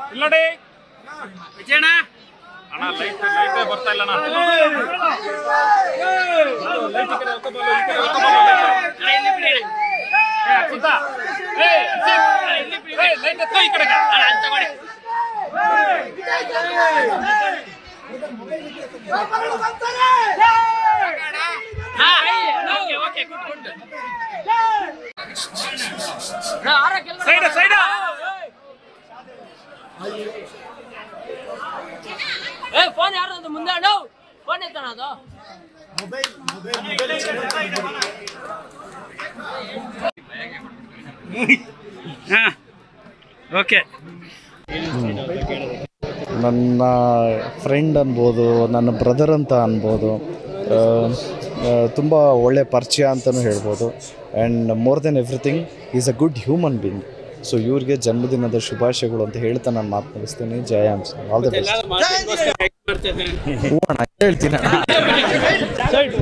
ಇಲ್ಲಡಿ ವಿಜಯಣ್ಣ ಅಣ್ಣ light light ಬರ್ತಾ ಇಲ್ಲ ಅಣ್ಣ ಲೈಟ್ ಈ ಕಡೆ ಎಳ್ಕೊಂಬಲ್ಲ, ಈ ಕಡೆ ಎಳ್ಕೊಂಬಲ್ಲ light. ಅಣ್ಣ ಇಲ್ಲಿ ಬಿಡಿ ಅಣ್ಣ. ಏ, ಅಕ್ಷಿತ. ಏ, ಅಕ್ಷಿತ್. ಏ, ಲೈಟ್ ಎತ್ಕೊ ಈ ಕಡೆಗೆ. ಅಣ್ಣ ಅಲ್ಲಿ ತಗೊಳ್ಳಿ ಹಾ okay okay good good side side ಏ ಫೋನ್ ಯಾರು ಅದು ಮುಂದೆ ಅಣ್ಣ ಫೋನ್ ಎತ್ತಣ ಅದು ಹಾ ಓಕೆ ನನ್ನ ಫ್ರೆಂಡ್ ಅನ್ಬೋದು ನನ್ನ ಬ್ರದರ್ ಅಂತ ಅನ್ಬೋದು ತುಂಬ ಒಳ್ಳೆ ಪರಿಚಯ ಅಂತಲೂ ಹೇಳ್ಬೋದು and more then everything is a good human being so ಇವ್ರಿಗೆ ಜನ್ಮದಿನದ ಶುಭಾಶಯಗಳು ಅಂತ ಹೇಳ್ತಾ ನಾನು ಮಾತು ಮುಗಿಸ್ತೀನಿ ಜಯ ಅನ್ಸ್ ಆಲ್ ದ ಬೆಸ್ಟ್ ಹ್ಞೂ ಅಣ್ಣ ಹೇಳ್ತೀನಿ ಅಣ್ಣ